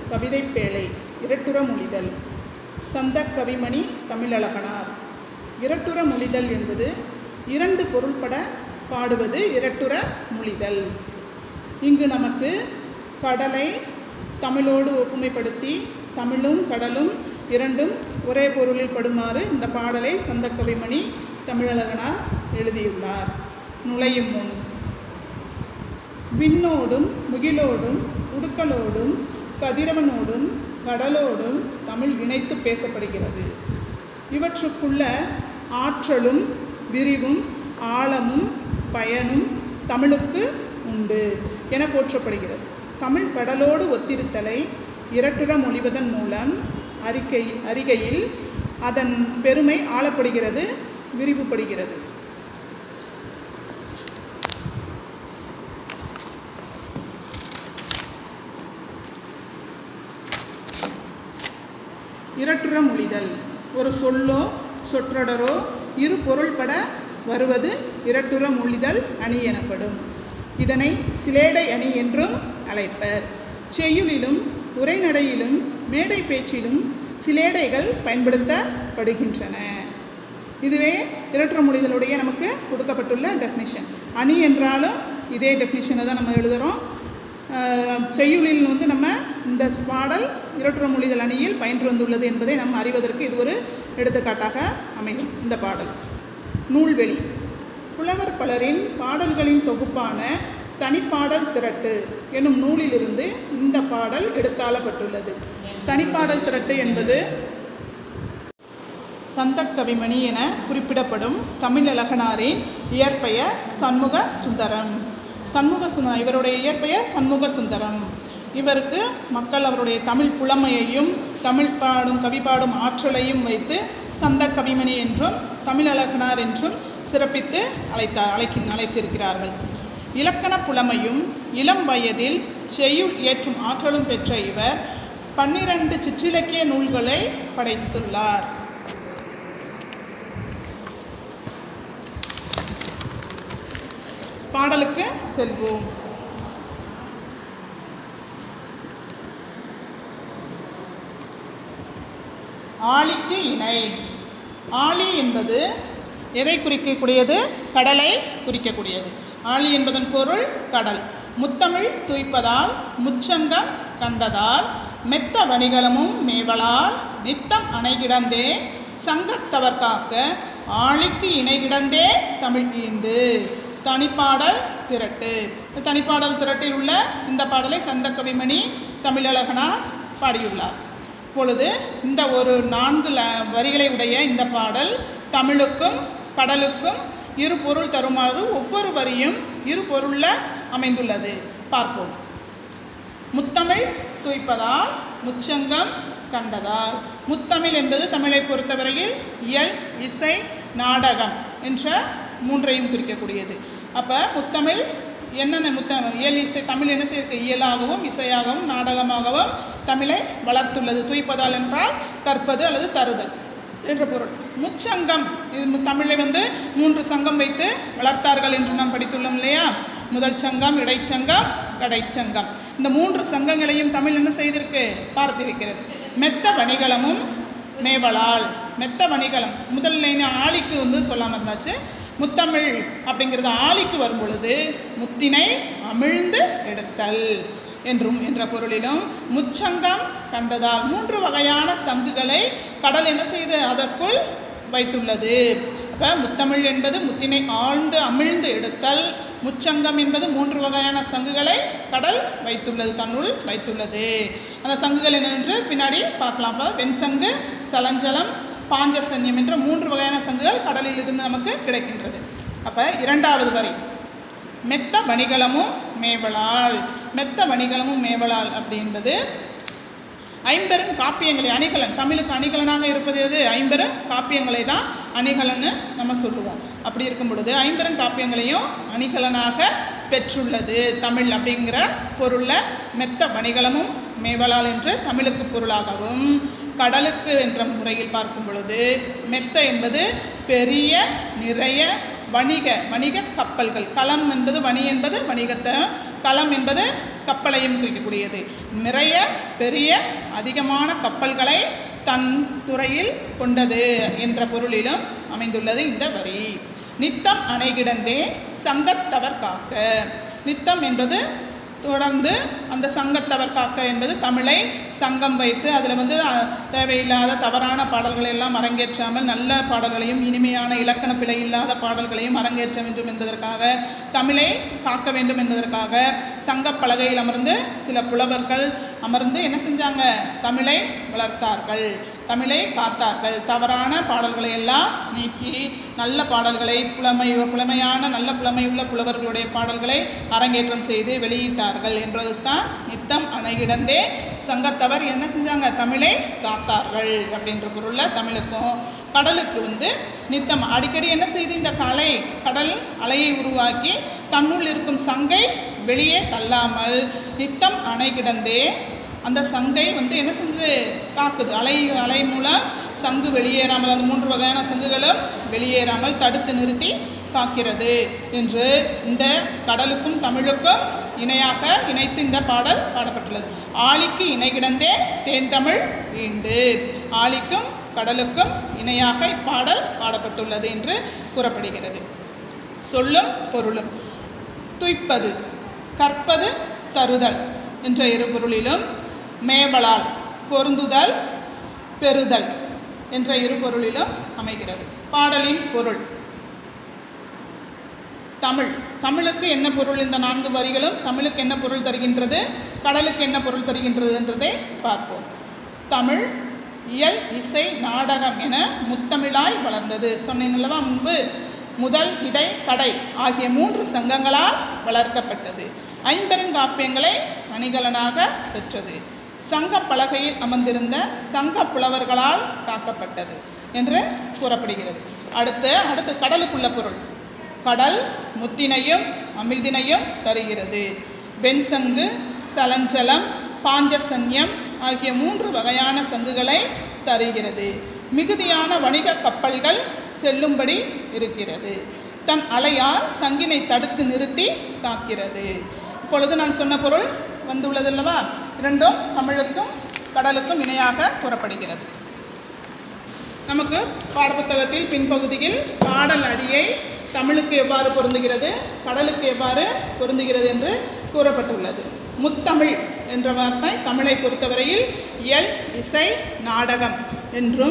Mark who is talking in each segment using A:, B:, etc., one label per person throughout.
A: கவிதை பேழை இரட்டுற மொழிதல் சந்த கவிமணி தமிழழகனார் இரட்டுற மொழிதல் என்பது இரண்டு பொருள்பட பாடுவது இரட்டுற மொழிதல் இங்கு நமக்கு கடலை தமிழோடு ஒப்புமைப்படுத்தி தமிழும் கடலும் இரண்டும் ஒரே பொருளில் படுமாறு இந்த பாடலை சந்தக்கவிமணி தமிழழகனார் எழுதியுள்ளார் நுழையும் முன் விண்ணோடும் முகிலோடும் உடுக்கலோடும் கதிரவனோடும் கடலோடும் தமிழ் இணைத்து பேசப்படுகிறது இவற்றுக்குள்ள ஆற்றலும் விரிவும் ஆழமும் பயனும் தமிழுக்கு உண்டு என போற்றப்படுகிறது தமிழ் கடலோடு ஒத்திருத்தலை இரட்டுற மொழிவதன் மூலம் அறிக்கை அறிகையில் அதன் பெருமை ஆளப்படுகிறது விரிவுபடுகிறது இரட்டுற மொழிதல் ஒரு சொல்லோ சொற்றொடரோ இரு பொருள்பட வருவது இரட்டுற மொழிதல் அணி எனப்படும் இதனை சிலேடை அணி என்றும் அழைப்பர் செய்யுளிலும் உரைநடையிலும் மேடை பேச்சிலும் சிலேடைகள் பயன்படுத்தப்படுகின்றன இதுவே இரட்டுற மொழிதலுடைய நமக்கு கொடுக்கப்பட்டுள்ள டெஃபினிஷன் அணி என்றாலும் இதே டெஃபினிஷனை தான் நம்ம எழுதுகிறோம் அஹ், செய்யுளில் வந்து நம்ம இந்த பாடல் இரட்டுற மொழிதல் அணியில் பயின்று வந்துள்ளது என்பதை நம்ம அறிவதற்கு இது ஒரு எடுத்துக்காட்டாக அமையும் இந்த பாடல் நூல்வெளி புலவர் பலரின் பாடல்களின் தொகுப்பான தனிப்பாடல் திரட்டு என்னும் நூலிலிருந்து இந்த பாடல் எடுத்தாளப்பட்டுள்ளது தனிப்பாடல் திரட்டு என்பது சந்தக்கவிமணி என குறிப்பிடப்படும் தமிழழகனாரின் இயற்பெயர் சண்முக சுந்தரம் சண்முக சுந்த இவருடைய இயற்பெயர் சண்முக சுந்தரம் இவருக்கு மக்கள் அவருடைய தமிழ் புலமையையும் தமிழ் பாடும் கவி பாடும் ஆற்றலையும் வைத்து சந்த கவிமணி என்றும் தமிழழகனார் என்றும் சிறப்பித்து அழைத்தார் அழைக்க அழைத்திருக்கிறார்கள் இலக்கண புலமையும் இளம் வயதில் செய்யுள் இயற்றும் ஆற்றலும் பெற்ற இவர் பன்னிரண்டு சிற்றிலக்கிய நூல்களை படைத்துள்ளார் பாடலுக்கு செல்வோம் ஆழிக்கு இணை ஆழி என்பது எதை குறிக்கக்கூடியது கடலை குறிக்கக்கூடியது ஆழி என்பதன் பொருள் கடல் முத்தமிழ் துய்ப்பதால் முச்சங்கம் கண்டதால் மெத்த வணிகளமும் மேவலால் நித்தம் அணை கிடந்தே சங்கத்தவர் காக்க ஆழிக்கு இணை கிடந்தே தமிழ் ஈண்டு தனிப்பாடல் திரட்டு இந்த தனிப்பாடல் திரட்டில் உள்ள இந்த பாடலை சந்தக்கவிமணி தமிழழகனார் பாடியுள்ளார் இப்பொழுது இந்த ஒரு நான்கு ல- வரிகளை உடைய இந்த பாடல் தமிழுக்கும் கடலுக்கும் இரு பொருள் தருமாறு ஒவ்வொரு வரியும் இரு பொருளில் அமைந்துள்ளது பார்ப்போம் முத்தமிழ் துய்ப்பதால் முச்சங்கம் கண்டதால் முத்தமிழ் என்பது தமிழை பொறுத்தவரையில் இயல் இசை நாடகம் என்ற மூன்றையும் குறிக்கக்கூடியது அப்போ முத்தமிழ் என்னென்ன முத்த இயல் இசை தமிழ் என்ன செய்யிருக்கு இயலாகவும் இசையாகவும் நாடகமாகவும் தமிழை வளர்த்துள்ளது துய்ப்பதால் என்றால் கற்பது அல்லது தருதல் என்ற பொருள் முச்சங்கம் இது மு- தமிழை வந்து மூன்று சங்கம் வைத்து வளர்த்தார்கள் என்று நாம் படித்துள்ளோம் இல்லையா முதல் சங்கம் இடைச்சங்கம் கடைச்சங்கம் இந்த மூன்று சங்கங்களையும் தமிழ் என்ன செய்திருக்கு பார்த்திருக்கிறது மெத்த வணிகளமும் மேவலால் மெத்த வணிகளம் முதல் லைன் ஆலிக்கு வந்து சொல்லாமல் இருந்தாச்சு முத்தமிழ் அப்படிங்கிறது ஆலிக்கு வரும் பொழுது முத்தினை அமிழ்ந்து எடுத்தல் என்றும் என்ற பொருளிலும் முச்சங்கம் கண்டதால் மூன்று வகையான சங்குகளை கடல் என்ன செய்து அதற்குள் வைத்துள்ளது அப்போ முத்தமிழ் என்பது முத்தினை ஆழ்ந்து அமிழ்ந்து எடுத்தல் முச்சங்கம் என்பது மூன்று வகையான சங்குகளை கடல் வைத்துள்ளது தன்னுள் வைத்துள்ளது அந்த சங்குகள் என்னவென்று பின்னாடி பார்க்கலாம் அப்போ வெண்சங்கு சலஞ்சலம் பாஞ்சசன்யம் என்ற மூன்று வகையான சங்குகள் கடலில் இருந்து நமக்கு கிடைக்கின்றது அப்போ இரண்டாவது வரி மெத்த வணிகளமும் மேவலால் மெத்த வணிகளமும் மேவலால் அப்படின்பது ஐம்பெரும் காப்பியங்களை அணிகலன் தமிழுக்கு அணிகலனாக இருப்பது எது ஐம்பெரும் காப்பியங்களை தான் அணிகலன்னு நம்ம சொல்லுவோம் அப்படி இருக்கும் பொழுது ஐம்பெரும் காப்பியங்களையும் அணிகலனாக பெற்றுள்ளது தமிழ் அப்படிங்கிற பொருளில் மெத்த வணிகளமும் மேவலால் என்று தமிழுக்கு பொருளாகவும் கடலுக்கு என்ற முறையில் பார்க்கும் பொழுது மெத்த என்பது பெரிய நிறைய வணிக வணிக கப்பல்கள் களம் என்பது வணி என்பது வணிகத்தை களம் என்பது கப்பலையும் குறிக்கக்கூடியது நிறைய பெரிய அதிகமான கப்பல்களை தன் துறையில் கொண்டது என்ற பொருளிலும் அமைந்துள்ளது இந்த வரி நித்தம் அணை கிடந்தே சங்கத்தவர் காக்க நித்தம் என்பது தொடர்ந்து அந்த சங்கத்தவர் காக்க என்பது தமிழை சங்கம் வைத்து அதில் வந்து அஹ், தேவையில்லாத தவறான பாடல்களை எல்லாம் அரங்கேற்றாமல் நல்ல பாடல்களையும் இனிமையான இலக்கண பிழை இல்லாத பாடல்களையும் அரங்கேற்ற வேண்டும் என்பதற்காக தமிழை காக்க வேண்டும் என்பதற்காக சங்கப் பலகையில் அமர்ந்து சில புலவர்கள் அமர்ந்து என்ன செஞ்சாங்க தமிழை வளர்த்தார்கள் தமிழை காத்தார்கள் தவறான பாடல்களை எல்லாம் நீக்கி நல்ல பாடல்களை புலமை புலமையான நல்ல புலமையுள்ள புலவர்களுடைய பாடல்களை அரங்கேற்றம் செய்து வெளியிட்டார்கள் என்றதுக்கு தான் நித்தம் அணைகிடந்தே சங்கத்தவர் என்ன செஞ்சாங்க தமிழை காத்தார்கள் அப்படின்ற பொருளில் தமிழுக்கும் கடலுக்கு வந்து நித்தம் அடிக்கடி என்ன செய்து இந்த கலை கடல் அலையை உருவாக்கி தன்னுள் இருக்கும் சங்கை வெளியே தள்ளாமல் நித்தம் அணை கிடந்தே அந்த சங்கை வந்து என்ன செஞ்சது காக்குது அலை அலை மூலம் சங்கு வெளியேறாமல் அந்த மூன்று வகையான சங்குகளும் வெளியேறாமல் தடுத்து நிறுத்தி காக்கிறது என்று இந்த கடலுக்கும் தமிழுக்கும் இணையாக இணைத்து இந்த பாடல் பாடப்பட்டுள்ளது ஆழிக்கு இணை கிடந்தே தேன்தமிழ் ஈண்டு ஆழிக்கும் கடலுக்கும் இணையாக இப்பாடல் பாடப்பட்டுள்ளது என்று கூறப்படுகிறது சொல்லும் பொருளும் துய்ப்பது கற்பது தருதல் என்ற இரு பொருளிலும் மேவலால் பொருந்துதல் பெறுதல் என்ற இரு பொருளிலும் அமைகிறது பாடலின் பொருள் தமிழ் தமிழுக்கு என்ன பொருள் இந்த நான்கு வரிகளும் தமிழுக்கு என்ன பொருள் தருகின்றது கடலுக்கு என்ன பொருள் தருகின்றது என்றதை பார்ப்போம் தமிழ் இயல் இசை நாடகம் என முத்தமிழாய் வளர்ந்தது சொன்னேன் அல்லவா முன்பு முதல் இடை கடை ஆகிய மூன்று சங்கங்களால் வளர்க்கப்பட்டது ஐம்பெருங்காப்பியங்களை அணிகலனாக பெற்றது சங்க பலகையில் அமர்ந்திருந்த சங்க புலவர்களால் காக்கப்பட்டது என்று கூறப்படுகிறது அடுத்து அடுத்து கடலுக்குள்ள பொருள் கடல் முத்தினையும் அமிழ்தினையும் தருகிறது வெண்சங்கு சலஞ்சலம் பாஞ்சசன்யம் ஆகிய மூன்று வகையான சங்குகளை தருகிறது மிகுதியான வணிக கப்பல்கள் செல்லும்படி இருக்கிறது தன் அலையால் சங்கினை தடுத்து நிறுத்தி காக்கிறது இப்பொழுது நான் சொன்ன பொருள் வந்துள்ளதல்லவா இரண்டும் தமிழுக்கும் கடலுக்கும் இணையாக கூறப்படுகிறது நமக்கு பாடப்புத்தகத்தில் பின்பகுதியில் பாடல் அடியை தமிழுக்கு எவ்வாறு பொருந்துகிறது கடலுக்கு எவ்வாறு பொருந்துகிறது என்று கூறப்பட்டுள்ளது முத்தமிழ் என்ற வார்த்தை தமிழை பொறுத்தவரையில் இயல் இசை நாடகம் என்றும்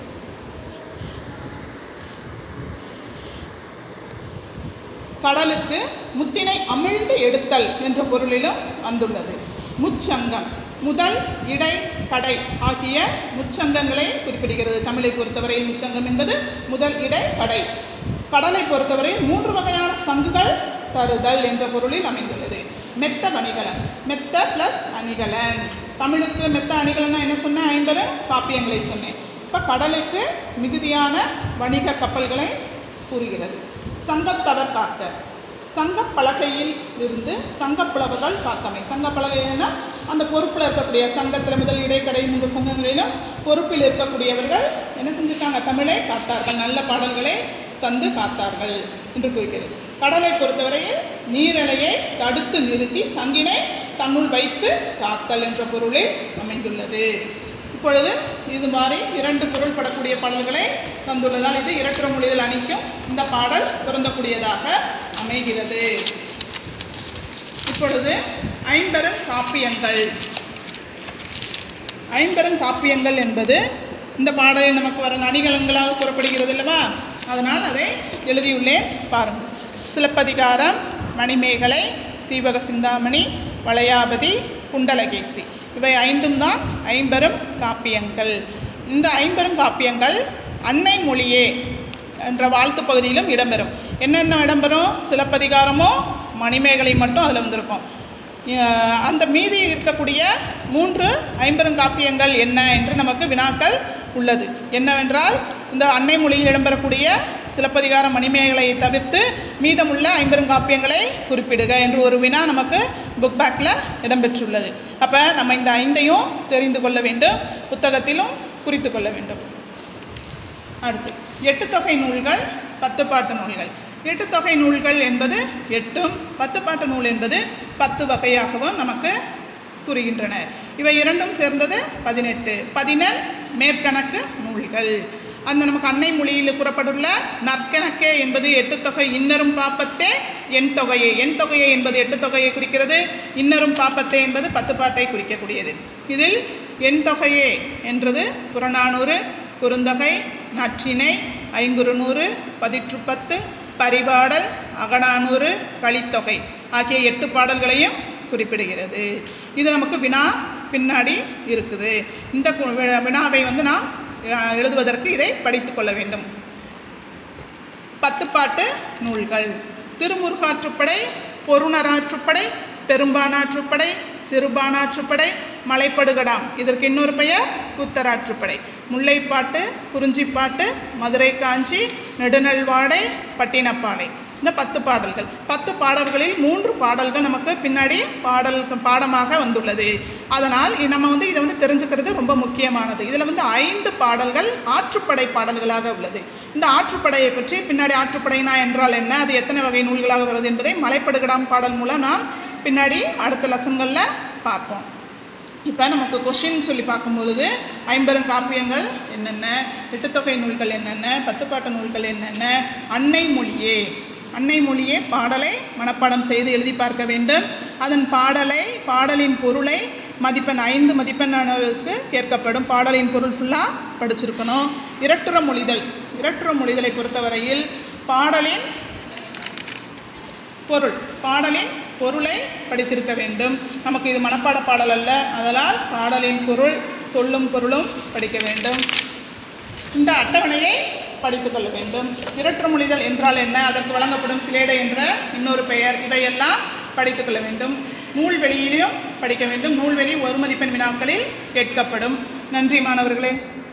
A: கடலுக்கு முத்தினை அமிழ்ந்து எடுத்தல் என்ற பொருளிலும் வந்துள்ளது முச்சங்கம் முதல் இடை கடை ஆகிய முச்சங்கங்களை குறிப்பிடுகிறது தமிழை பொறுத்தவரையில் முச்சங்கம் என்பது முதல் இடை கடை கடலை பொறுத்தவரையில் மூன்று வகையான சங்குகள் தருதல் என்ற பொருளில் அமைந்துள்ளது மெத்த வணிகலன் மெத்த ப்ளஸ் அணிகலன் தமிழுக்கு மெத்த அணிகலன்னா என்ன சொன்னேன் ஐம்பெரும் காப்பியங்களை சொன்னேன் இப்போ கடலுக்கு மிகுதியான வணிக கப்பல்களை கூறுகிறது சங்கத்தவர் காக்க சங்கப் பலகையில் இருந்து சங்கப்புலவர்கள் காத்தமை சங்கப் பலகைன்னா அந்த பொறுப்பில் இருக்கக்கூடிய சங்கத்தில் முதல் இடைக்கடை மூன்று சங்கங்களிலும் பொறுப்பில் இருக்கக்கூடியவர்கள் என்ன செஞ்சிருக்காங்க தமிழை காத்தார்கள் நல்ல பாடல்களை தந்து காத்தார்கள் என்று குறிக்கிறது கடலை பொறுத்தவரையில் நீரலையை தடுத்து நிறுத்தி சங்கினை தன்னுள் வைத்து காத்தல் என்ற பொருளில் அமைந்துள்ளது இப்பொழுது இது மாதிரி இரண்டு பொருள் படக்கூடிய பாடல்களை தந்துள்ளதால் இது இரட்டர மொழிதல் அணிக்கும் இந்த பாடல் பொருந்தக்கூடியதாக அமைகிறது இப்பொழுது ஐம்பெரும் காப்பியங்கள் ஐம்பெரும் காப்பியங்கள் என்பது இந்த பாடலில் நமக்கு வரும் அணிகலன்களாக கூறப்படுகிறது அல்லவா அதனால் அதை எழுதியுள்ளேன் பாருங்கள் சிலப்பதிகாரம் மணிமேகலை சீவக சிந்தாமணி வளையாபதி குண்டலகேசி இவை ஐந்தும் தான் ஐம்பெரும் காப்பியங்கள் இந்த ஐம்பெரும் காப்பியங்கள் அன்னை மொழியே என்ற வாழ்த்து பகுதியிலும் இடம்பெறும் என்னென்ன இடம்பெறும் சிலப்பதிகாரமோ மணிமேகலை மட்டும் அதில் வந்திருக்கும் அஹ் அந்த மீதி இருக்கக்கூடிய மூன்று ஐம்பெருங்காப்பியங்கள் என்ன என்று நமக்கு வினாக்கள் உள்ளது என்னவென்றால் இந்த அன்னை மொழியில் இடம்பெறக்கூடிய சிலப்பதிகார மணிமேகலையை தவிர்த்து மீதமுள்ள ஐம்பெருங்காப்பியங்களை குறிப்பிடுக என்று ஒரு வினா நமக்கு புக் பேக்கில் இடம்பெற்றுள்ளது அப்போ நம்ம இந்த ஐந்தையும் தெரிந்து கொள்ள வேண்டும் புத்தகத்திலும் குறித்து கொள்ள வேண்டும் அடுத்து எட்டு தொகை நூல்கள் பத்து பாட்டு நூல்கள் எட்டு தொகை நூல்கள் என்பது எட்டும் பத்து பாட்டு நூல் என்பது பத்து வகையாகவும் நமக்கு கூறுகின்றன இவை இரண்டும் சேர்ந்தது பதினெட்டு பதினெண் மேற்கணக்கு நூல்கள் அந்த நமக்கு அன்னை மொழியில் கூறப்பட்டுள்ள நற்கணக்கே என்பது எட்டு தொகை இன்னரும் பாப்பத்தே எண் தொகையே எண் தொகையே என்பது எட்டு தொகையை குறிக்கிறது இன்னரும் பாப்பத்தே என்பது பத்து பாட்டை குறிக்கக்கூடியது இதில் எண் தொகையே என்றது புறநானூறு குறுந்தொகை நற்றிணை ஐங்குறுநூறு பதிற்றுப்பத்து பரிபாடல் அகநானூறு கலித்தொகை ஆகிய எட்டு பாடல்களையும் குறிப்பிடுகிறது இது நமக்கு வினா பின்னாடி இருக்குது இந்த கு- வி- வினாவை வந்து நாம் அஹ், எழுதுவதற்கு இதை படித்து கொள்ள வேண்டும் பத்துப்பாட்டு நூல்கள் திருமுருகாற்றுப்படை பொருணராற்றுப்படை பெரும்பானாற்றுப்படை சிறுபானாற்றுப்படை மலைப்படுகடாம் இதற்கு இன்னொரு பெயர் கூத்தராற்றுப்படை முல்லைப்பாட்டு குறிஞ்சிப்பாட்டு மதுரை காஞ்சி நெடுநல்வாடை பட்டினப்பாலை இந்த பத்து பாடல்கள் பத்து பாடல்களில் மூன்று பாடல்கள் நமக்கு பின்னாடி பாடல் பாடமாக வந்துள்ளது அதனால் இ- நம்ம வந்து இதை வந்து தெரிஞ்சுக்கிறது ரொம்ப முக்கியமானது இதில் வந்து ஐந்து பாடல்கள் ஆற்றுப்படை பாடல்களாக உள்ளது இந்த ஆற்றுப்படையை பற்றி பின்னாடி ஆற்றுப்படைனா என்றால் என்ன அது எத்தனை வகை நூல்களாக வருது என்பதை மலைப்படுகடாம் பாடல் மூலம் நாம் பின்னாடி அடுத்த லெசன்களில் பார்ப்போம் இப்போ நமக்கு கொஷின் சொல்லி பார்க்கும் பொழுது ஐம்பெரும் காப்பியங்கள் என்னென்ன எட்டுத்தொகை நூல்கள் என்னென்ன பத்துப்பாட்டு நூல்கள் என்னென்ன அன்னை மொழியே அன்னை மொழியே பாடலை மனப்பாடம் செய்து எழுதி பார்க்க வேண்டும் அதன் பாடலை பாடலின் பொருளை மதிப்பெண் ஐந்து மதிப்பெண் அளவுக்கு கேட்கப்படும் பாடலின் பொருள் ஃபுல்லாக படிச்சிருக்கணும் இரட்டுற மொழிதல் இரட்டுற மொழிதலை பொறுத்தவரையில் பாடலின் பொருள் பாடலின் பொருளை படித்திருக்க வேண்டும் நமக்கு இது மனப்பாட பாடல் அல்ல அதனால் பாடலின் பொருள் சொல்லும் பொருளும் படிக்க வேண்டும் இந்த அட்டவணையை படித்துக் கொள்ள வேண்டும் இரற்று மொழிதல் என்றால் என்ன அதற்கு வழங்கப்படும் சிலேடை என்ற இன்னொரு பெயர் இவையெல்லாம் படித்துக் கொள்ள வேண்டும் நூல்வெளியிலும் படிக்க வேண்டும் நூல்வெளி ஒரு மதிப்பெண் வினாக்களில் கேட்கப்படும் நன்றி மாணவர்களே